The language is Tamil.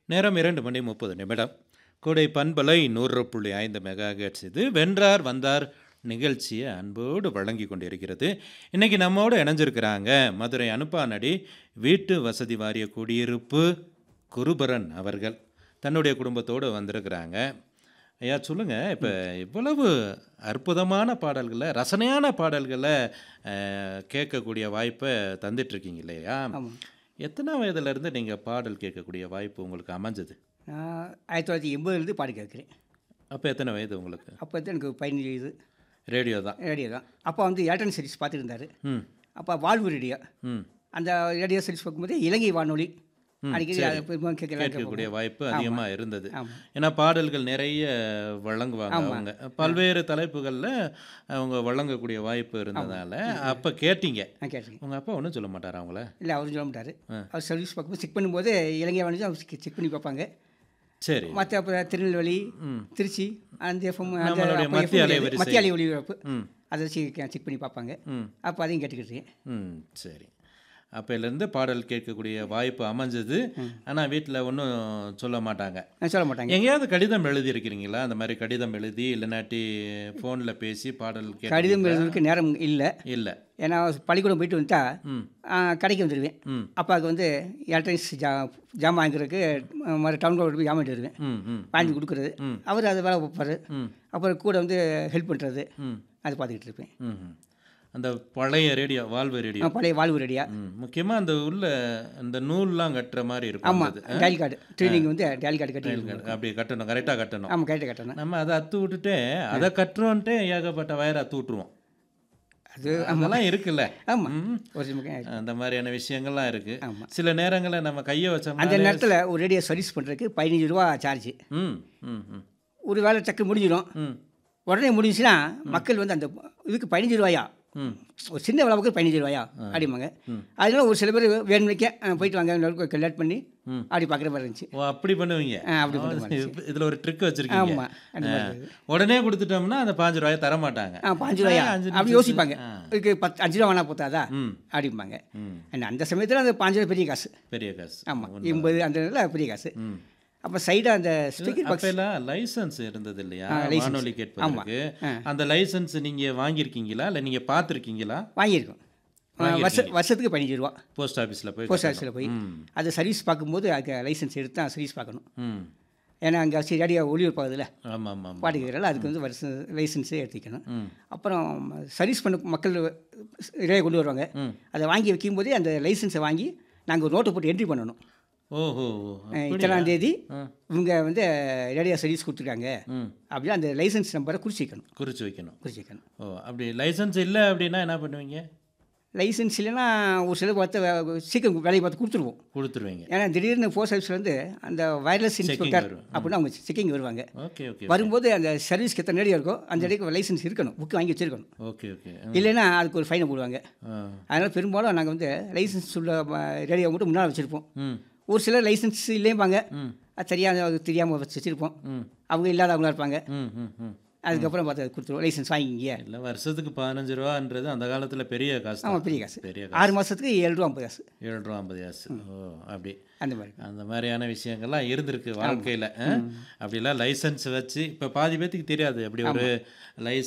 நேரம் இரண்டு மணி முப்பது நிமிடம் கோடை பண்பலை நூறு புள்ளி ஐந்து மெகா இது வென்றார் வந்தார் நிகழ்ச்சியை அன்போடு வழங்கி கொண்டிருக்கிறது இன்றைக்கி நம்மோடு இணைஞ்சிருக்கிறாங்க மதுரை அனுப்பானடி வீட்டு வசதி வாரிய குடியிருப்பு குருபரன் அவர்கள் தன்னுடைய குடும்பத்தோடு வந்திருக்கிறாங்க ஐயா சொல்லுங்கள் இப்போ இவ்வளவு அற்புதமான பாடல்களை ரசனையான பாடல்களை அஹ், கேட்கக்கூடிய வாய்ப்பை தந்துட்டுருக்கீங்க இல்லையா ஆமாம் எத்தனை வயதுலேருந்து நீங்கள் பாடல் கேட்கக்கூடிய வாய்ப்பு உங்களுக்கு அமைஞ்சது நான் ஆயிரத்தி தொள்ளாயிரத்தி எண்பதுலேருந்து பாடி கேட்குறேன் அப்போ எத்தனை வயது உங்களுக்கு அப்போ தான் எனக்கு பதினஞ்சு இது ரேடியோ தான் ரேடியோ தான் அப்போ வந்து ஏர்டன் சீரிஸ் பார்த்துட்டு இருந்தார் ம் அப்போ வாழ்வு ரேடியோ ம் அந்த ரேடியோ சீரிஸ் பார்க்கும்போது இலங்கை வானொலி அடிக்கடி அதை பெரும்பாலும் கேட்கலாம் கேட்கக்கூடிய வாய்ப்பு அதிகமாக இருந்தது ஆமாம் ஏன்னா பாடல்கள் நிறைய வழங்குவாங்க அவங்க பல்வேறு தலைப்புகளில் அவங்க வழங்கக்கூடிய வாய்ப்பு இருந்ததால அப்போ கேட்டீங்க நான் கேட்டிருக்கேன் உங்கள் அப்பா ஒன்றும் சொல்ல மாட்டாரா அவங்கள இல்லை அவரும் சொல்ல மாட்டார் அவர் சர்வீஸ் பார்க்கும்போது செக் பண்ணும்போது இலங்கை வானொலி அவர் செக் பண்ணி பார்ப்பாங்க சரி மற்ற அப்புறம் திருநெல்வேலி திருச்சி அந்த எஃப்எம் அந்த நம்மளுடைய அப்போ மத்திய FM அலைவரிசை. மத்திய அலை ஒளிபரப்பு ம் அதை வச்சு செக் பண்ணி பார்ப்பாங்க ம் அப்போ அதையும் கேட்டுக்கிட்டேன் ம் சரி அப்போலேருந்து பாடல் கேட்கக்கூடிய வாய்ப்பு அமைஞ்சது ஆனால் வீட்டில் ஒன்றும் சொல்ல மாட்டாங்க நான் சொல்ல மாட்டாங்க எங்கேயாவது கடிதம் எழுதியிருக்கிறீங்களா அந்த மாதிரி கடிதம் எழுதி இல்லைனாட்டி ஃபோனில் பேசி பாடல் கேட்டு கடிதம் எழுதுறதுக்கு நேரம் இல்லை இல்லை ஏன்னா பள்ளிக்கூடம் போயிட்டு வந்துட்டா ம் ஆ, கடைக்கு வந்துடுவேன் ம் அப்பாவுக்கு வந்து எலக்ட்ரானிக்ஸ் ஜா ஜாமான் வாங்குறதுக்கு மறு டவுன் ரோடு போய் ஜாமான் வாங்கிட்டு வருவேன் ம் ம் வாங்கி கொடுக்குறது அவர் அதை வேலை பார்ப்பார் ம் அப்புறம் கூட வந்து ஹெல்ப் பண்ணுறது ம் அது பார்த்துக்கிட்டு இருப்பேன் ம் ம். அந்த பழைய ரேடியோ வால்வு ரேடியோ ஆ, பழைய வாழ்வு ரெடியா ம் முக்கியமாக அந்த உள்ள அந்த நூல்லாம் கட்டுற மாதிரி இருக்கும் ஆமாம் அது. டேலி கார்டு ட்ரெயினிங் வந்து டேலி கார்டு கட்டி அப்படி கட்டணும் கரெக்டாக கட்டணும் ஆமாம் கரெக்டாக கட்டணும் நம்ம அதை அத்து விட்டுட்டு அதை கட்டுறோன்ட்டு ஏகப்பட்ட வயரை அத்து விட்டுருவோம் அது அதெல்லாம் இருக்குல்ல ஆமாம் ம். ஒரு சில பக்கம் அந்த மாதிரியான விஷயங்கள்லாம் இருக்கு ஆமாம். சில நேரங்களில் நம்ம கையை வச்சோம்னா அந்த நேரத்தில் ஒரு ரேடியோ சர்வீஸ் பண்ணுறதுக்கு பதினஞ்சு ரூபா சார்ஜ் ம் ம் ம் ஒரு வேலை டக்கு முடிஞ்சிடும் ம் உடனே முடிஞ்சுச்சுன்னா மக்கள் வந்து அந்த இதுக்கு பதினஞ்சு ரூபாயா ம் ஒரு சின்ன விளவுக்கு பதினஞ்சு ரூபாயா அப்படிம்பாங்க அதனால ஒரு சில பேர் வேணுமைக்க அஹ், போயிட்டு வாங்க லேட் பண்ணி ம். அப்படி பார்க்குற மாதிரி இருந்துச்சு ஓ அப்படி பண்ணுவீங்க ஆ, அப்படி பண்ணுற மாதிரி இது- இதுல ஒரு ட்ரிக் வச்சிருக்கீங்க ஆமாம் அந்த மாதிரி இருக்குது. உடனே கொடுத்துட்டோம்னா அந்த பாஞ்சு ரூபாயை தர மாட்டாங்க ஆ பாஞ்சு ரூபாயா அஞ்சு அப்படி நிமிஷத்துல- யோசிப்பாங்க ஆ. இதுக்கு பத்து அஞ்சு ரூபா வேணா போத்தாதா ம் அப்படிம்பாங்க ம் And அந்த சமயத்தில் அந்த பாஞ்சு ரூபா பெரிய காசு பெரிய காசு ஆமாம் எண்பது அந்த நேரத்தில் பெரிய காசு ம் அப்போ சைடாக அந்த ஸ்பீக்கர் பாக்ஸ் அப்பெல்லாம் லைசன்ஸ் இருந்தது இல்லையா license. வானொலி கேட்பதற்கு ஆ. அந்த லைசன்ஸ் நீங்க வாங்கியிருக்கீங்களா இல்லை நீங்க பார்த்துருக்கீங்களா வாங்கியிருக்கோம் ஆ, வருஷ வருஷத்துக்கு பதினஞ்சு ரூபா போஸ்ட் ஆஃபீஸில் போய் போஸ்ட் ஆஃபீஸில் போய் ம் அது சர்வீஸ் பார்க்கும்போது அதுக்கு லைசன்ஸ் எடுத்து தான் சர்வீஸ் பார்க்கணும் ம் ஏன்னா அங்கே சரி ரேடியோ ஒளிபரப்பாகுதுல்ல ஆமாம் ஆமாம் பாட்டு கேட்குறல அதுக்கு வந்து வருஷம் லைசன்ஸே எடுத்துக்கணும் ம் அப்புறம் சர்வீஸ் பண்ண மக்கள் ரேடியோ கொண்டு வருவாங்க ம். அதை வாங்கி வைக்கும்போதே அந்த லைசன்ஸை வாங்கி நாங்கள் ஒரு நோட்டை போட்டு என்ட்ரி பண்ணணும் ஓஹோ அஹ் இத்தனாம் தேதி ஆ. இவங்க வந்து ரேடியோ சர்வீஸ் கொடுத்துருக்காங்க ம் அப்படி அந்த லைசன்ஸ் நம்பரை குறிச்சிக்கணும் குறிச்சு வைக்கணும் குறிச்சிக்கணும் ஓ அப்படி லைசன்ஸ் இல்லை அப்படின்னா என்ன பண்ணுவீங்க லைசன்ஸ் இல்லைன்னா ஒரு சில பார்த்து வே- சீக்கிரம் வேலையை பார்த்து கொடுத்துருவோம் கொடுத்துருவீங்க ஏன்னா திடீர்னு போஸ்ட் ஆஃபீஸ்லேருந்து அந்த வயர்லெஸ் இன்ஸ்பெக்டர் வரும். அப்படின்னு அவங்க செக்கிங் வருவாங்க ஓகே ஓகே வரும்போது அந்த சர்வீஸ்க்கு எத்தனை ரேடியோ இருக்கோ அந்த ரேடியோக்கு லைசன்ஸ் இருக்கணும் புக் வாங்கி வச்சிருக்கணும் ஓகே ஓகே இல்லைன்னா அதுக்கு ஒரு ஃபைனை போடுவாங்க ஆ அதனால் பெரும்பாலும் நாங்கள் வந்து லைசன்ஸ் உள்ள ரேடியோ மட்டும் முன்னால் வச்சுருப்போம் ம் ஒரு சிலர் லைசன்ஸ் இல்லைம்பாங்க ம் அது தெரியாத தெரியாமல் வச்சுருப்போம் ம் அவங்க இல்லாதவங்களா இருப்பாங்க ம் ம் ம் அதுக்கப்புறம் பார்த்து கொடுத்துருவோம் லைசன்ஸ் வாங்கிங்க இல்லை வருஷத்துக்கு பதினஞ்சு ரூபான்றது அந்த காலத்தில் பெரிய காசு தான். ஆமாம் பெரிய காசு பெரிய ஆறு மாதத்துக்கு ஏழு ரூபா ஐம்பது காசு ஏழு ரூபா ஐம்பது காசு ஓ அப்படி அந்த மாதிரி அந்த மாதிரியான விஷயங்கள்லாம் இருந்திருக்கு வாழ்க்கையில் அப்படிலாம் லைசன்ஸ் வச்சு இப்போ பாதி பேத்துக்கு தெரியாது அப்படி ஒரு லைசன்ஸ்